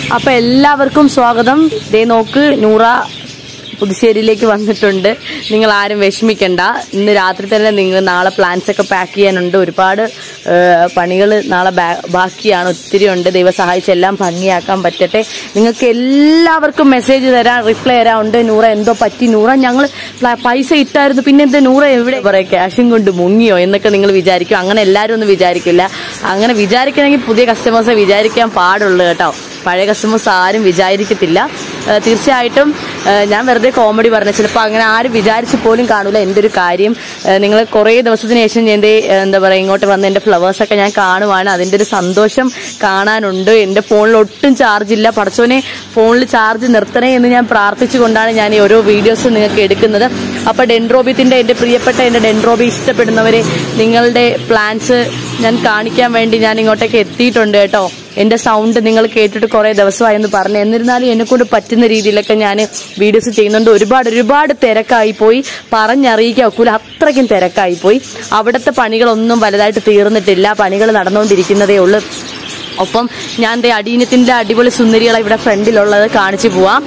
അപ്പൊ എല്ലാവർക്കും സ്വാഗതം ദേ നോക്ക് നൂറ പുതുശ്ശേരിയിലേക്ക് വന്നിട്ടുണ്ട് നിങ്ങൾ ആരും വിഷമിക്കണ്ട ഇന്ന് രാത്രി തന്നെ നിങ്ങൾ നാളെ പ്ലാൻസ് ഒക്കെ പാക്ക് ചെയ്യാനുണ്ട് ഒരുപാട് പണികൾ നാളെ ബാ- ബാക്കിയാണ് ഒത്തിരി ഉണ്ട് ദൈവം സഹായിച്ച് എല്ലാം ഭംഗിയാക്കാൻ പറ്റട്ടെ നിങ്ങൾക്ക് എല്ലാവർക്കും മെസ്സേജ് തരാൻ റിപ്ലൈ തരാൻ ഉണ്ട് നൂറ എന്തോ പറ്റി നൂറ ഞങ്ങൾ പൈസ ഇട്ടായിരുന്നു പിന്നെ എന്താ നൂറ എവിടെ പറയാ ക്യാഷും കൊണ്ട് മുങ്ങിയോ എന്നൊക്കെ നിങ്ങൾ വിചാരിക്കും അങ്ങനെ എല്ലാവരും ഒന്നും വിചാരിക്കില്ല അങ്ങനെ വിചാരിക്കണമെങ്കിൽ പുതിയ കസ്റ്റമേഴ്സെ വിചാരിക്കാൻ പാടുള്ളൂ കേട്ടോ പഴയ കസ്റ്റമേഴ്സ് ആരും വിചാരിക്കത്തില്ല ഏഹ് തീർച്ചയായിട്ടും ഏഹ് ഞാൻ വെറുതെ കോമഡി പറഞ്ഞു ചിലപ്പോൾ അങ്ങനെ ആരും വിചാരിച്ചു പോലും കാണൂല എൻ്റെ ഒരു കാര്യം നിങ്ങൾ കുറേ ദിവസത്തിന് ശേഷം ഞാൻ ദേ, ഏഹ് എന്താ പറയുക ഇങ്ങോട്ട് വന്ന് എൻ്റെ ഫ്ലവേഴ്സൊക്കെ ഞാൻ കാണുവാണ് അതിൻ്റെ ഒരു സന്തോഷം കാണാനുണ്ട് എൻ്റെ ഫോണിൽ ഒട്ടും ചാർജ് ഇല്ല പടച്ചോനെ ഫോണിൽ ചാർജ് നിർത്തണേ എന്ന് ഞാൻ പ്രാർത്ഥിച്ചുകൊണ്ടാണ് ഞാൻ ഈ ഓരോ വീഡിയോസ് നിങ്ങൾക്ക് എടുക്കുന്നത് അപ്പൊ ഡെൻഡ്രോബിത്തിന്റെ എൻ്റെ പ്രിയപ്പെട്ട എൻ്റെ ഡെൻഡ്രോബി ഇഷ്ടപ്പെടുന്നവരെ നിങ്ങളുടെ പ്ലാൻസ് ഞാൻ കാണിക്കാൻ വേണ്ടി ഞാൻ ഇങ്ങോട്ടേക്ക് എത്തിയിട്ടുണ്ട് കേട്ടോ എന്റെ സൗണ്ട് നിങ്ങൾ കേട്ടിട്ട് കുറെ ദിവസമായെന്ന് പറഞ്ഞു എന്നിരുന്നാലും എന്നെ കൊണ്ട് പറ്റുന്ന രീതിയിലൊക്കെ ഞാൻ വീഡിയോസ് ചെയ്യുന്നുണ്ട് ഒരുപാട് ഒരുപാട് തിരക്കായി പോയി പറഞ്ഞറിയിക്കാൻ ഒക്കൂല അത്രയ്ക്കും തിരക്കായി പോയി അവിടുത്തെ പണികളൊന്നും വലുതായിട്ട് തീർന്നിട്ടില്ല പണികൾ നടന്നുകൊണ്ടിരിക്കുന്നതേ ഉള്ളൂ ഒപ്പം ഞാൻ ദേ അടീനത്തിന്റെ അടിപൊളി സുന്ദരികളെ ഇവിടെ ഫ്രണ്ടിലുള്ളത് കാണിച്ചു പോവാം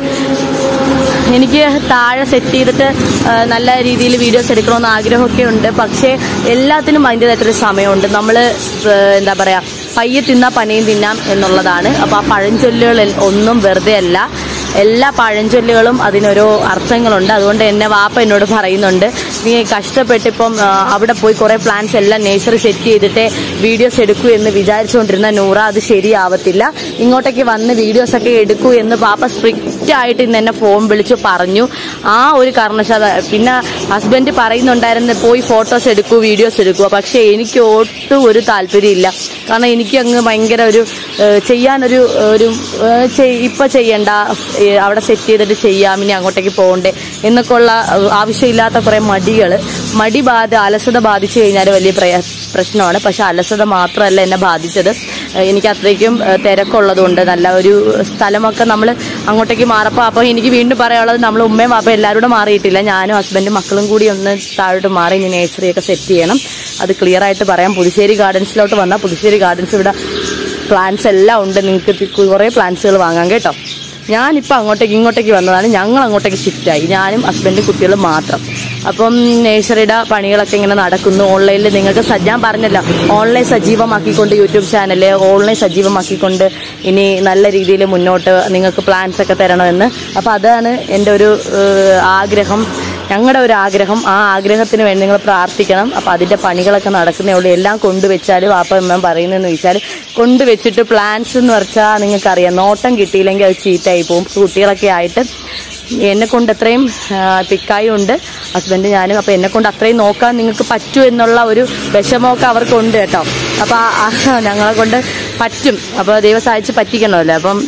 എനിക്ക് താഴെ സെറ്റ് ചെയ്തിട്ട് ആ, നല്ല രീതിയിൽ വീഡിയോസ് എടുക്കണമെന്ന് ആഗ്രഹമൊക്കെ ഉണ്ട് പക്ഷേ എല്ലാത്തിനും അതിൻ്റെതായിട്ടൊരു സമയമുണ്ട് നമ്മൾ എന്താ പറയാ പയ്യെ തിന്നാ പനിയും തിന്നാം എന്നുള്ളതാണ് അപ്പോൾ ആ പഴഞ്ചൊല്ലുകൾ എൽ- ഒന്നും വെറുതെ അല്ല എല്ലാ പഴഞ്ചൊല്ലുകളും അതിനൊരു അർത്ഥങ്ങളുണ്ട് അതുകൊണ്ട് എന്നെ വാപ്പ എന്നോട് പറയുന്നുണ്ട് നീ കഷ്ടപ്പെട്ടിപ്പം ആ, അവിടെ പോയി കുറെ പ്ലാൻസ് എല്ലാം നേച്ചറി സെറ്റ് ചെയ്തിട്ട് വീഡിയോസ് എടുക്കൂ എന്ന് വിചാരിച്ചുകൊണ്ടിരുന്ന നൂറ അത് ശരിയാവത്തില്ല ഇങ്ങോട്ടേക്ക് വന്ന് വീഡിയോസ് ഒക്കെ എടുക്കൂ എന്ന് പാപ്പ സ്ട്രിക്റ്റ് ആയിട്ട് ഇന്ന് എന്നെ ഫോൺ വിളിച്ചു പറഞ്ഞു ആ ഒരു കാരണവശാല പിന്നെ ഹസ്ബൻഡ് പറയുന്നുണ്ടായിരുന്നു പോയി ഫോട്ടോസ് എടുക്കൂ വീഡിയോസ് എടുക്കൂ പക്ഷെ എനിക്ക് ഒട്ടും ഒരു താല്പര്യമില്ല കാരണം എനിക്ക് അങ്ങ് ഭയങ്കര ഒരു ഏഹ്, ചെയ്യാനൊരു ഒരു ഏഹ്, ചെയ്- ഇപ്പൊ ചെയ്യണ്ട ഏഹ്, അവിടെ സെറ്റ് ചെയ്തിട്ട് ചെയ്യാം ഇനി അങ്ങോട്ടേക്ക് പോകണ്ടേ എന്നൊക്കെ ഉള്ള ഏഹ്, ആവശ്യമില്ലാത്ത കുറെ മടികൾ മടി ബാധ അലസത ബാധിച്ചു കഴിഞ്ഞാൽ വലിയ പ്രയ- പ്രശ്നമാണ് പക്ഷെ അലസത മാത്രമല്ല എന്നെ ബാധിച്ചത് ഏഹ്, എനിക്ക് അത്രയ്ക്കും ഏഹ്, തിരക്കുള്ളതുകൊണ്ട് നല്ല ഒരു സ്ഥലമൊക്കെ നമ്മൾ അങ്ങോട്ടേക്ക് മാറപ്പോൾ അപ്പോൾ എനിക്ക് വീണ്ടും പറയാനുള്ളത് നമ്മൾ ഉമ്മയും വാപ്പയും എല്ലാവരും കൂടെ മാറിയിട്ടില്ല ഞാനും ഹസ്ബൻഡും മക്കളും കൂടി ഒന്ന് താഴോട്ട് മാറി ഇനി നേഴ്സറിയൊക്കെ സെറ്റ് ചെയ്യണം അത് ക്ലിയർ ആയിട്ട് പറയാം പുതുശ്ശേരി ഗാർഡൻസിലോട്ട് വന്നാൽ പുതുശ്ശേരി ഗാർഡൻസ് ഇവിടെ പ്ലാന്റ്സ് എല്ലാം ഉണ്ട് നിങ്ങൾക്ക് കുറേ പ്ലാന്റ്സുകൾ വാങ്ങാം കേട്ടോ ഞാനിപ്പോൾ അങ്ങോട്ടേക്ക് ഇങ്ങോട്ടേക്ക് വന്നതാണ് ഞങ്ങൾ അങ്ങോട്ടേക്ക് ഷിഫ്റ്റ് ആയി ഞാനും ഹസ്ബൻഡും കുട്ടികളും മാത്രം അപ്പം നേഴ്സറിയുടെ പണികളൊക്കെ ഇങ്ങനെ നടക്കുന്നു ഓൺലൈനിൽ നിങ്ങൾക്ക് സ- ഞാൻ പറഞ്ഞല്ലോ ഓൺലൈൻ സജീവമാക്കിക്കൊണ്ട് യൂട്യൂബ് ചാനൽ ഓൺലൈൻ സജീവമാക്കിക്കൊണ്ട് ഇനി നല്ല രീതിയിൽ മുന്നോട്ട് നിങ്ങൾക്ക് പ്ലാൻസ് ഒക്കെ തരണമെന്ന് അപ്പം അതാണ് എൻ്റെ ഒരു ഏഹ്, ആഗ്രഹം ഞങ്ങളുടെ ഒരു ആഗ്രഹം ആ ആഗ്രഹത്തിന് വേണ്ടി നിങ്ങൾ പ്രാർത്ഥിക്കണം അപ്പം അതിൻ്റെ പണികളൊക്കെ നടക്കുന്നേ ഉള്ളൂ എല്ലാം കൊണ്ടുവച്ചാൽ വാപ്പ അമ്മ പറയുന്നതെന്ന് വെച്ചാൽ കൊണ്ടുവച്ചിട്ട് പ്ലാൻസ് എന്ന് വെച്ചാൽ നിങ്ങൾക്കറിയാം നോട്ടം കിട്ടിയില്ലെങ്കിൽ അത് ചീറ്റായി പോകും കുട്ടികളൊക്കെ ആയിട്ട് എന്നെ കൊണ്ട് അത്രയും പിക്കായും ഉണ്ട് ഹസ്ബൻഡ് ഞാനും അപ്പം എന്നെ കൊണ്ട് അത്രയും നോക്കാൻ നിങ്ങൾക്ക് പറ്റൂ എന്നുള്ള ഒരു വിഷമമൊക്കെ അവർക്കുണ്ട് കേട്ടോ അപ്പം ഞങ്ങളെ കൊണ്ട് പറ്റും അപ്പോൾ ദൈവം സഹായിച്ച് പറ്റിക്കണമല്ലോ അപ്പം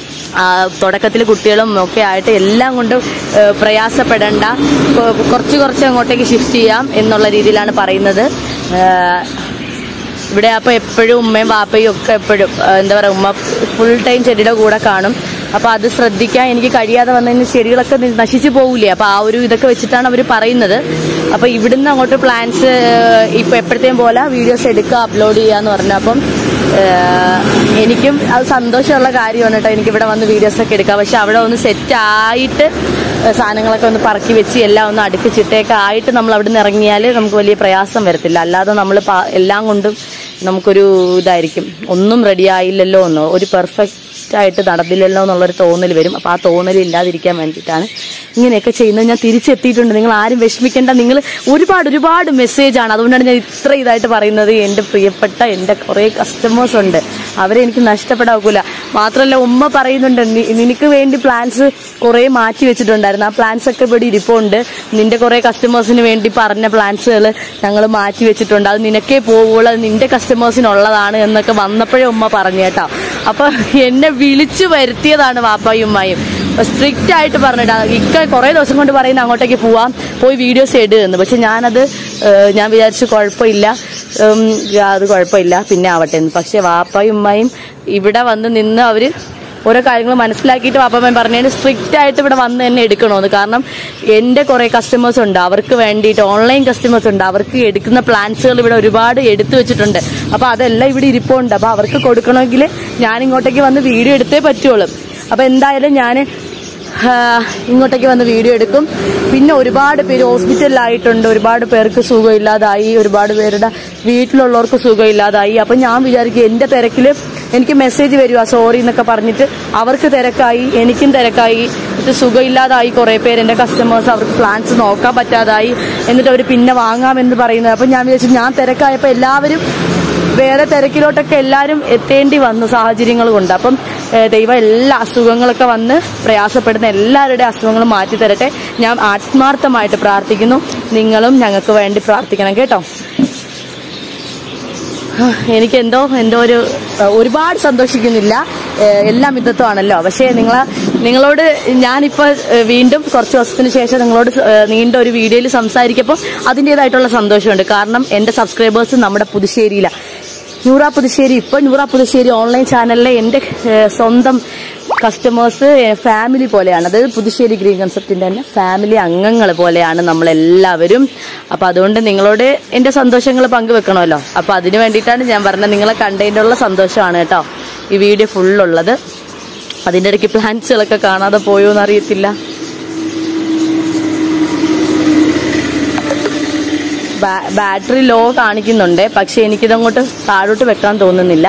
തുടക്കത്തിൽ കുട്ടികളും ഒക്കെ ആയിട്ട് എല്ലാം കൊണ്ടും ഏഹ്, പ്രയാസപ്പെടേണ്ട കൊ- കുറച്ച് കുറച്ച് അങ്ങോട്ടേക്ക് ഷിഫ്റ്റ് ചെയ്യാം എന്നുള്ള രീതിയിലാണ് പറയുന്നത് ഏഹ്, ഇവിടെ അപ്പോൾ എപ്പോഴും ഉമ്മയും വാപ്പയും ഒക്കെ എപ്പോഴും ഏഹ്, എന്താ പറയുക ഉമ്മ ഫുൾ ടൈം ചെടിയുടെ കൂടെ കാണും അപ്പോൾ അത് ശ്രദ്ധിക്കാൻ എനിക്ക് കഴിയാതെ വന്നതിന് ചെടികളൊക്കെ നി- നശിച്ചു പോകില്ലേ അപ്പോൾ ആ ഒരു ഇതൊക്കെ വെച്ചിട്ടാണ് അവർ പറയുന്നത് അപ്പോൾ ഇവിടുന്ന് അങ്ങോട്ട് പ്ലാൻസ് ഇപ്പോൾ എപ്പോഴത്തെയും പോലെ വീഡിയോസ് എടുക്കുക അപ്ലോഡ് ചെയ്യാന്ന് പറഞ്ഞു അപ്പം ഏഹ്, എനിക്കും അത് സന്തോഷമുള്ള കാര്യമാണ് കേട്ടോ എനിക്ക് ഇവിടെ വന്ന് വീഡിയോസ് ഒക്കെ എടുക്കാം പക്ഷെ അവിടെ ഒന്ന് സെറ്റ് ആയിട്ട് ഏഹ്, സാധനങ്ങളൊക്കെ ഒന്ന് പറക്കി വെച്ച് എല്ലാം ഒന്ന് അടുക്കി ചിട്ടയൊക്കെ ആയിട്ട് നമ്മൾ അവിടെ നിന്ന് ഇറങ്ങിയാൽ നമുക്ക് വലിയ പ്രയാസം വരത്തില്ല അല്ലാതെ നമ്മൾ എല്ലാം കൊണ്ടും നമുക്കൊരു ഇതായിരിക്കും ഒന്നും റെഡി ആയില്ലല്ലോ എന്നോ ഒരു പെർഫെക്റ്റ് ആയിട്ട് നടന്നില്ലല്ലോ എന്നുള്ളൊരു തോന്നൽ വരും അപ്പോൾ ആ തോന്നൽ ഇല്ലാതിരിക്കാൻ വേണ്ടിയിട്ടാണ് ഇങ്ങനെയൊക്കെ ചെയ്യുന്നത് ഞാൻ തിരിച്ചെത്തിയിട്ടുണ്ട് നിങ്ങൾ ആരും വിഷമിക്കേണ്ട നിങ്ങൾ ഒരുപാട് ഒരുപാട് മെസ്സേജാണ് അതുകൊണ്ടാണ് ഞാൻ ഇത്ര ഇതായിട്ട് പറയുന്നത് എൻ്റെ പ്രിയപ്പെട്ട എൻ്റെ കുറേ കസ്റ്റമേഴ്സ് ഉണ്ട് അവരെ എനിക്ക് നഷ്ടപ്പെടാക്കൂല മാത്രമല്ല ഉമ്മ പറയുന്നുണ്ട് "നി- നിനക്ക് വേണ്ടി പ്ലാൻസ് കുറേ മാറ്റി വെച്ചിട്ടുണ്ടായിരുന്നു ആ പ്ലാൻസ് ഒക്കെ ഇവിടെ ഇരിപ്പുണ്ട് നിന്റെ കുറേ കസ്റ്റമേഴ്സിന് വേണ്ടി പറഞ്ഞ പ്ലാൻസുകൾ ഞങ്ങൾ മാറ്റി വെച്ചിട്ടുണ്ട് അത് നിനക്കേ പോവുള്ളൂ അത് നിന്റെ കസ്റ്റമേഴ്സിനുള്ളതാണ് എന്നൊക്കെ വന്നപ്പോഴേ ഉമ്മ പറഞ്ഞു കേട്ടോ അപ്പൊ എന്നെ വിളിച്ചു വരുത്തിയതാണ് വാപ്പായും ഉമ്മയും സ്ട്രിക്റ്റ് ആയിട്ട് പറഞ്ഞിട്ട് ഇക്ക കുറേ ദിവസം കൊണ്ട് പറയുന്ന അങ്ങോട്ടേക്ക് പോവാം പോയി വീഡിയോസ് ഇട് എന്ന് പക്ഷെ ഞാനത് ഏഹ്, ഞാൻ വിചാരിച്ചു കുഴപ്പമില്ല ഉം, അത് കുഴപ്പമില്ല പിന്നെ ആവട്ടെ എന്ന് പക്ഷെ വാപ്പായും ഉമ്മയും ഇവിടെ വന്ന് നിന്ന് അവര് ഓരോ കാര്യങ്ങൾ മനസ്സിലാക്കിയിട്ട് വാപ്പമ്മ പറഞ്ഞതിന് സ്ട്രിക്റ്റ് ആയിട്ട് ഇവിടെ വന്ന് തന്നെ എടുക്കണമെന്ന് കാരണം എൻ്റെ കുറേ കസ്റ്റമേഴ്സ് ഉണ്ട് അവർക്ക് വേണ്ടിയിട്ട് ഓൺലൈൻ കസ്റ്റമേഴ്സ് ഉണ്ട് അവർക്ക് എടുക്കുന്ന പ്ലാൻസുകൾ ഇവിടെ ഒരുപാട് എടുത്തു വെച്ചിട്ടുണ്ട് അപ്പോൾ അതെല്ലാം ഇവിടെ ഇരിപ്പുണ്ട് അപ്പോൾ അവർക്ക് കൊടുക്കണമെങ്കിൽ ഞാൻ ഇങ്ങോട്ടേക്ക് വന്ന് വീഡിയോ എടുത്തേ പറ്റുള്ളൂ അപ്പൊ എന്തായാലും ഞാൻ ഇങ്ങോട്ടേക്ക് വന്ന് വീഡിയോ എടുക്കും പിന്നെ ഒരുപാട് പേര് ഹോസ്പിറ്റലിലായിട്ടുണ്ട് ഒരുപാട് പേർക്ക് സുഖമില്ലാതായി ഒരുപാട് പേരുടെ വീട്ടിലുള്ളവർക്ക് സുഖമില്ലാതായി അപ്പൊ ഞാൻ വിചാരിക്കും എന്റെ തിരക്കില് എനിക്ക് മെസ്സേജ് വരുക സോറി എന്നൊക്കെ പറഞ്ഞിട്ട് അവർക്ക് തിരക്കായി എനിക്കും തിരക്കായി ഇത് സുഖമില്ലാതായി കുറെ പേര് എന്റെ കസ്റ്റമേഴ്സ് അവർക്ക് പ്ലാൻസ് നോക്കാൻ പറ്റാതായി എന്നിട്ട് അവർ പിന്നെ വാങ്ങാമെന്ന് പറയുന്നത് അപ്പൊ ഞാൻ വിചാരിച്ചു ഞാൻ തിരക്കായപ്പോ എല്ലാവരും വേറെ തിരക്കിലോട്ടൊക്കെ എല്ലാവരും എത്തേണ്ടി വന്നു സാഹചര്യങ്ങൾ കൊണ്ട് അപ്പം ഏഹ്, ദൈവം എല്ലാ അസുഖങ്ങളൊക്കെ വന്ന് പ്രയാസപ്പെടുന്ന എല്ലാവരുടെ അസുഖങ്ങളും മാറ്റി തരട്ടെ ഞാൻ ആത്മാർത്ഥമായിട്ട് പ്രാർത്ഥിക്കുന്നു നിങ്ങളും ഞങ്ങൾക്ക് വേണ്ടി പ്രാർത്ഥിക്കണം കേട്ടോ എനിക്ക് എന്തോ എന്തോ ഒരു ഏഹ്, ഒരുപാട് സന്തോഷിക്കുന്നില്ല ഏഹ്, എല്ലാം മിതത്വമാണല്ലോ പക്ഷേ നിങ്ങൾ നിങ്ങളോട് ഞാനിപ്പോൾ ഏഹ്, വീണ്ടും കുറച്ച് ദിവസത്തിന് ശേഷം നിങ്ങളോട് സ- ഏഹ്, നീണ്ട ഒരു വീഡിയോയിൽ സംസാരിക്കുമ്പോൾ അതിൻ്റെതായിട്ടുള്ള സന്തോഷമുണ്ട് കാരണം എൻ്റെ സബ്സ്ക്രൈബേഴ്സ് നമ്മുടെ പുതുശ്ശേരിയിലാണ് നൂറ പുതുശ്ശേരി ഇപ്പൊ നൂറ പുതുശ്ശേരി ഓൺലൈൻ ചാനലിലെ എന്റെ ഏഹ്, സ്വന്തം കസ്റ്റമേഴ്സ് ഫാമിലി പോലെയാണ് അതായത് പുതുശ്ശേരി ഗ്രീൻ കൺസെപ്റ്റിന്റെ തന്നെ ഫാമിലി അംഗങ്ങൾ പോലെയാണ് നമ്മളെല്ലാവരും അപ്പൊ അതുകൊണ്ട് നിങ്ങളോട് എന്റെ സന്തോഷങ്ങൾ പങ്കുവെക്കണമല്ലോ അപ്പൊ അതിനു വേണ്ടിയിട്ടാണ് ഞാൻ പറഞ്ഞത് നിങ്ങളെ കണ്ടതിനുള്ള സന്തോഷമാണ് കേട്ടോ ഈ വീഡിയോ ഫുള്ളുള്ളത് അതിന്റെ ഇടയ്ക്ക് പ്ലാൻസുകളൊക്കെ കാണാതെ പോയോ എന്നറിയത്തില്ല ബാ- ബാറ്ററി ലോ കാണിക്കുന്നുണ്ട് പക്ഷെ എനിക്കിതങ്ങോട്ട് താഴോട്ട് വെക്കാൻ തോന്നുന്നില്ല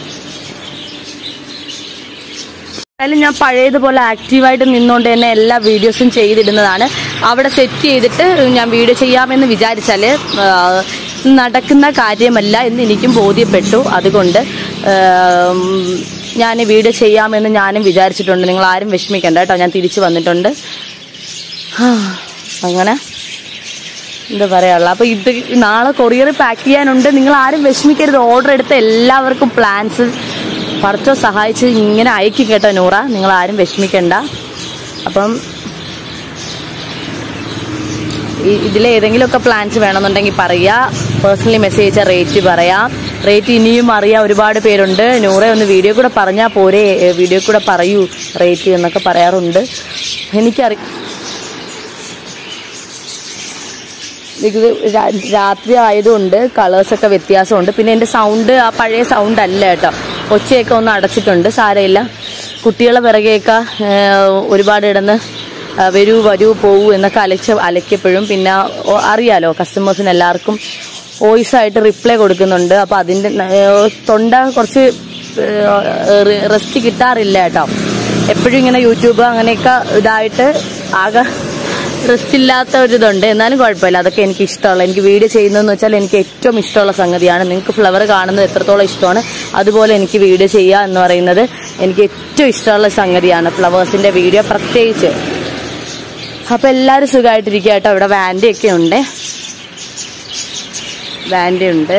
എന്തായാലും ഞാൻ പഴയതുപോലെ ആക്റ്റീവായിട്ട് നിന്നുകൊണ്ട് തന്നെ എല്ലാ വീഡിയോസും ചെയ്തിടുന്നതാണ് അവിടെ സെറ്റ് ചെയ്തിട്ട് ഞാൻ വീഡിയോ ചെയ്യാമെന്ന് വിചാരിച്ചാൽ നടക്കുന്ന കാര്യമല്ല എന്ന് എനിക്കും ബോധ്യപ്പെട്ടു അതുകൊണ്ട് ഞാൻ വീഡിയോ ചെയ്യാമെന്ന് ഞാനും വിചാരിച്ചിട്ടുണ്ട് നിങ്ങൾ ആരും വിഷമിക്കണ്ട കേട്ടോ ഞാൻ തിരിച്ചു വന്നിട്ടുണ്ട് ഹാ, അങ്ങനെ എന്താ പറയാനുള്ള അപ്പൊ ഇത് നാളെ കൊറിയർ പാക്ക് ചെയ്യാനുണ്ട് നിങ്ങൾ ആരും വിഷമിക്കരുത് ഓർഡർ എടുത്ത എല്ലാവർക്കും പ്ലാൻസ് പറച്ചോ സഹായിച്ച് ഇങ്ങനെ അയക്കും കേട്ടോ നൂറ നിങ്ങൾ ആരും വിഷമിക്കണ്ട അപ്പം ഈ- ഇതിലെ ഏതെങ്കിലുമൊക്കെ പ്ലാൻസ് വേണമെന്നുണ്ടെങ്കിൽ പറയുക പേഴ്സണലി മെസ്സേജ് അയച്ചാൽ റേറ്റ് പറയാം റേറ്റ് ഇനിയും അറിയാൻ ഒരുപാട് പേരുണ്ട് നൂറെ ഒന്ന് വീഡിയോ കൂടെ പറഞ്ഞാൽ പോരെ വീഡിയോ കൂടെ പറയൂ റേറ്റ് എന്നൊക്കെ പറയാറുണ്ട് എനിക്കറി ഇത് രാ- രാത്രി ആയതുകൊണ്ട് കളേഴ്സൊക്കെ വ്യത്യാസമുണ്ട് പിന്നെ എൻ്റെ സൗണ്ട് ആ പഴയ സൗണ്ട് അല്ല കേട്ടോ ഒച്ചയൊക്കെ ഒന്ന് അടച്ചിട്ടുണ്ട് സാരമില്ല കുട്ടികളെ പിറകെയൊക്കെ ഏഹ്, ഒരുപാട് ഇടന്ന് ആ, വരൂ വരൂ പോവൂ എന്നൊക്കെ അലച്ച് അലയ്ക്കപ്പോഴും പിന്നെ ഓ- അറിയാലോ കസ്റ്റമേഴ്സിന് എല്ലാവർക്കും വോയിസ് ആയിട്ട് റിപ്ലൈ കൊടുക്കുന്നുണ്ട് അപ്പൊ അതിന്റെ ഏഹ്, തൊണ്ട കുറച്ച് റെസ്റ്റ് കിട്ടാറില്ല കേട്ടോ എപ്പോഴും ഇങ്ങനെ യൂട്യൂബ് അങ്ങനെയൊക്കെ ഇതായിട്ട് ആകെ റെസ്റ്റ് ഇല്ലാത്ത ഒരു ഇതുണ്ട് എന്നാലും കുഴപ്പമില്ല അതൊക്കെ എനിക്ക് ഇഷ്ടമുള്ള എനിക്ക് വീഡിയോ ചെയ്യുന്നതെന്ന് വെച്ചാൽ എനിക്ക് ഏറ്റവും ഇഷ്ടമുള്ള സംഗതിയാണ് നിങ്ങൾക്ക് ഫ്ലവർ കാണുന്നത് എത്രത്തോളം ഇഷ്ടമാണ് അതുപോലെ എനിക്ക് വീഡിയോ ചെയ്യുക എന്ന് പറയുന്നത് എനിക്ക് ഏറ്റവും ഇഷ്ടമുള്ള സംഗതിയാണ് ഫ്ലവേഴ്സിന്റെ വീഡിയോ പ്രത്യേകിച്ച് അപ്പൊ എല്ലാവരും സുഖമായിട്ടിരിക്കുക കേട്ടോ ഇവിടെ വാൻഡ ഒക്കെ ഉണ്ട് വാൻഡ ഉണ്ട്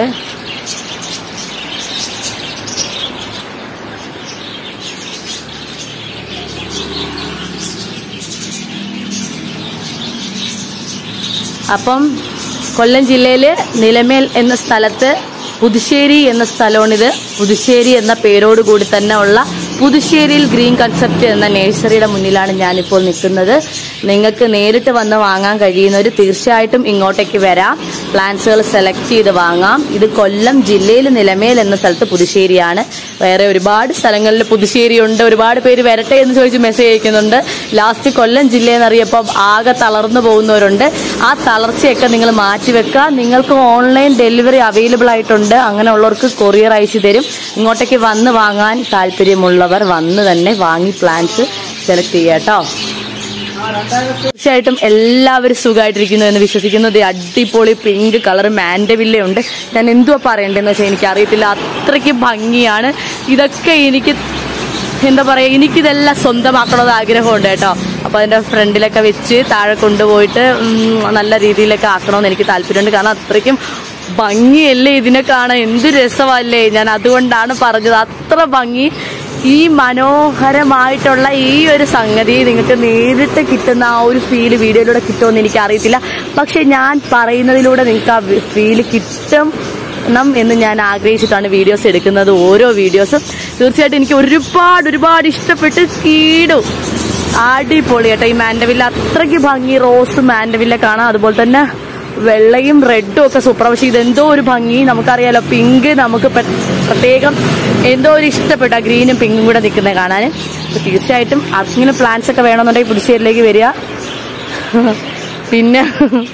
അപ്പം കൊല്ലം ജില്ലയില് നിലമേൽ എന്ന സ്ഥലത്ത് പുതുശ്ശേരി എന്ന സ്ഥലമാണിത് പുതുശ്ശേരി എന്ന പേരോട് കൂടി തന്നെ ഉള്ള പുതുശ്ശേരിയിൽ ഗ്രീൻ കൺസെപ്റ്റ് എന്ന നഴ്സറിയുടെ മുന്നിലാണ് ഞാനിപ്പോൾ നിൽക്കുന്നത് നിങ്ങൾക്ക് നേരിട്ട് വന്ന് വാങ്ങാൻ കഴിയുന്നവർ തീർച്ചയായിട്ടും ഇങ്ങോട്ടേക്ക് വരാം പ്ലാന്റ്സുകൾ സെലക്ട് ചെയ്ത് വാങ്ങാം ഇത് കൊല്ലം ജില്ലയിൽ നിലമേൽ എന്ന സ്ഥലത്ത് പുതുശ്ശേരിയാണ് വേറെ ഒരുപാട് സ്ഥലങ്ങളിൽ പുതുശ്ശേരി ഉണ്ട് ഒരുപാട് പേര് വരട്ടെ എന്ന് ചോദിച്ച് മെസ്സേജ് അയക്കുന്നുണ്ട് ലാസ്റ്റ് കൊല്ലം ജില്ല എന്നറിയപ്പോൾ ആകെ തളർന്നു പോകുന്നവരുണ്ട് ആ തളർച്ചയൊക്കെ നിങ്ങൾ മാറ്റിവെക്കുക നിങ്ങൾക്ക് ഓൺലൈൻ ഡെലിവറി അവൈലബിൾ ആയിട്ടുണ്ട് അങ്ങനെയുള്ളവർക്ക് കൊറിയർ അയച്ചു തരും ഇങ്ങോട്ടേക്ക് വന്ന് വാങ്ങാൻ താല്പര്യമുള്ളവർ വന്ന് തന്നെ വാങ്ങി പ്ലാൻസ് സെലക്ട് ചെയ്യുക കേട്ടോ തീർച്ചയായിട്ടും എല്ലാവരും സുഖമായിട്ടിരിക്കുന്നു എന്ന് വിശ്വസിക്കുന്നു ദേ അടിപൊളി പിങ്ക് കളർ മാൻഡവില്ല ഉണ്ട് ഞാൻ എന്തുവാ പറയണ്ടെന്ന് വെച്ചാൽ എനിക്ക് അറിയത്തില്ല അത്രയ്ക്ക് ഭംഗിയാണ് ഇതൊക്കെ എനിക്ക് എന്താ പറയാ എനിക്കിതെല്ലാം സ്വന്തമാക്കണമെന്ന് ആഗ്രഹമുണ്ട് കേട്ടോ അപ്പൊ അതിന്റെ ഫ്രണ്ടിലൊക്കെ വെച്ച് താഴെ കൊണ്ടുപോയിട്ട് ഉം, നല്ല രീതിയിലൊക്കെ ആക്കണമെന്ന് എനിക്ക് താല്പര്യമുണ്ട് കാരണം അത്രയ്ക്കും ഭംഗിയല്ലേ ഇതിനെ കാണാൻ എന്ത് രസമല്ലേ ഞാൻ അതുകൊണ്ടാണ് പറഞ്ഞത് അത്ര ഭംഗി ഈ മനോഹരമായിട്ടുള്ള ഈ ഒരു സംഗതി നിങ്ങൾക്ക് നേരിട്ട് കിട്ടുന്ന ആ ഒരു ഫീല് വീഡിയോയിലൂടെ കിട്ടുമെന്ന് എനിക്ക് അറിയത്തില്ല പക്ഷെ ഞാൻ പറയുന്നതിലൂടെ നിങ്ങൾക്ക് ആ ഫീല് കിട്ടും ണം എന്ന് ഞാൻ ആഗ്രഹിച്ചിട്ടാണ് വീഡിയോസ് എടുക്കുന്നത് ഓരോ വീഡിയോസും തീർച്ചയായിട്ടും എനിക്ക് ഒരുപാട് ഒരുപാട് ഇഷ്ടപ്പെട്ട് കീടും അടിപൊളി കേട്ടോ ഈ മാൻഡവില്ല അത്രയ്ക്ക് ഭംഗി റോസ് മാൻഡവില്ല കാണാം അതുപോലെ തന്നെ വെള്ളയും റെഡും ഒക്കെ സൂപ്പർ പക്ഷെ ഇതെന്തോ ഒരു ഭംഗി നമുക്കറിയാലോ പിങ്ക് നമുക്ക് പെ- പ്രത്യേകം എന്തോ ഒരു ഇഷ്ടപ്പെട്ട ഗ്രീനും പിങ്കും കൂടെ നിൽക്കുന്നത് കാണാൻ അപ്പൊ തീർച്ചയായിട്ടും അങ്ങനെ പ്ലാൻസ് ഒക്കെ വേണമെന്നുണ്ടെങ്കിൽ പുതുശ്ശേരിയിലേക്ക് വരിക പിന്നെ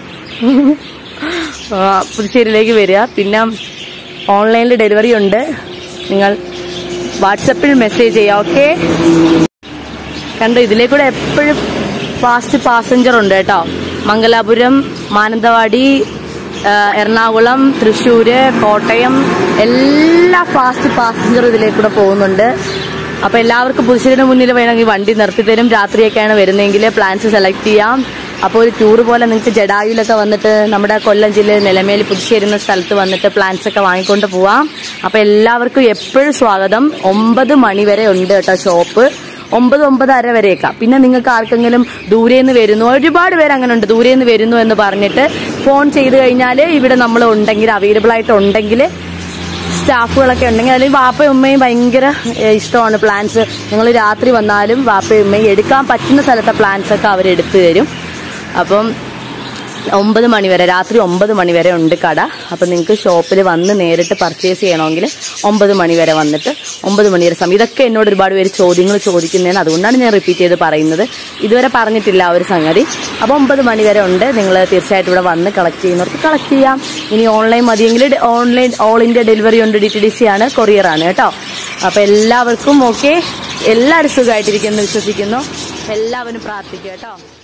ആ, പുതുശ്ശേരിയിലേക്ക് വരിക പിന്നെ ഓൺലൈനിൽ ഡെലിവറി ഉണ്ട് നിങ്ങൾ വാട്സപ്പിൽ മെസ്സേജ് ചെയ്യാം ഓക്കെ കണ്ടോ ഇതിലേ കൂടെ എപ്പോഴും ഫാസ്റ്റ് പാസഞ്ചർ ഉണ്ട് കേട്ടോ മംഗലാപുരം മാനന്തവാടി ആ, എറണാകുളം തൃശ്ശൂര് കോട്ടയം എല്ലാ ഫാസ്റ്റ് പാസഞ്ചറും ഇതിലേ കൂടെ പോകുന്നുണ്ട് അപ്പൊ എല്ലാവർക്കും പുതുശ്ശേരിയുടെ മുന്നിൽ വേണമെങ്കിൽ വണ്ടി നിർത്തി തരും രാത്രിയൊക്കെയാണ് വരുന്നതെങ്കിൽ പ്ലാൻസ് സെലക്ട് ചെയ്യാം അപ്പോൾ ഒരു ടൂർ പോലെ നിങ്ങൾക്ക് ജഡായുലൊക്കെ വന്നിട്ട് നമ്മുടെ കൊല്ലം ജില്ലയിൽ നിലമേൽ പുതുശ്ശേരി എന്ന സ്ഥലത്ത് വന്നിട്ട് പ്ലാൻസ് ഒക്കെ വാങ്ങിക്കൊണ്ട് പോവാം അപ്പൊ എല്ലാവർക്കും എപ്പോഴും സ്വാഗതം ഒമ്പത് മണി വരെ ഉണ്ട് കേട്ടോ ഷോപ്പ് ഒമ്പത് ഒമ്പതര വരെയൊക്കെ പിന്നെ നിങ്ങൾക്ക് ആർക്കെങ്കിലും ദൂരെ നിന്ന് വരുന്നു ഒരുപാട് പേര് അങ്ങനെ ഉണ്ട് ദൂരെ നിന്ന് വരുന്നു എന്ന് പറഞ്ഞിട്ട് ഫോൺ ചെയ്ത് കഴിഞ്ഞാൽ ഇവിടെ നമ്മൾ ഉണ്ടെങ്കിൽ അവൈലബിൾ ആയിട്ട് ഉണ്ടെങ്കിൽ സ്റ്റാഫുകളൊക്കെ ഉണ്ടെങ്കിൽ അല്ലെങ്കിൽ വാപ്പയും ഉമ്മയും ഭയങ്കര ഏഹ്, ഇഷ്ടമാണ് പ്ലാൻസ് നിങ്ങൾ രാത്രി വന്നാലും വാപ്പയും ഉമ്മയും എടുക്കാൻ പറ്റുന്ന സ്ഥലത്തെ പ്ലാൻസ് ഒക്കെ അവർ എടുത്തു തരും അപ്പം ഒമ്പത് മണി വരെ രാത്രി ഒമ്പത് മണി വരെ ഉണ്ട് കട അപ്പം നിങ്ങൾക്ക് ഷോപ്പിൽ വന്ന് നേരിട്ട് പർച്ചേസ് ചെയ്യണമെങ്കിൽ ഒമ്പത് മണി വരെ വന്നിട്ട് ഒമ്പത് മണി വരെ സമയം ഇതൊക്കെ എന്നോട് ഒരുപാട് പേര് ചോദ്യങ്ങൾ ചോദിക്കുന്നതിന് അതുകൊണ്ടാണ് ഞാൻ റിപ്പീറ്റ് ചെയ്ത് പറയുന്നത് ഇതുവരെ പറഞ്ഞിട്ടില്ല ആ ഒരു സംഗതി അപ്പോൾ ഒമ്പത് മണി വരെ ഉണ്ട് നിങ്ങൾ തീർച്ചയായിട്ടും ഇവിടെ വന്ന് കളക്ട് ചെയ്യുന്നവർക്ക് കളക്ട് ചെയ്യാം ഇനി ഓൺലൈൻ മതിയെങ്കിൽ ഓൺലൈൻ ഓൾ ഇന്ത്യ ഡെലിവറി ഉണ്ട് ഡി ടി ഡി സി ആണ് കൊറിയർ ആണ് കേട്ടോ അപ്പോൾ എല്ലാവർക്കും ഓക്കെ എല്ലാവരും സുഖമായിട്ടിരിക്കുന്നു വിശ്വസിക്കുന്നു എല്ലാവരും പ്രാർത്ഥിക്കുക കേട്ടോ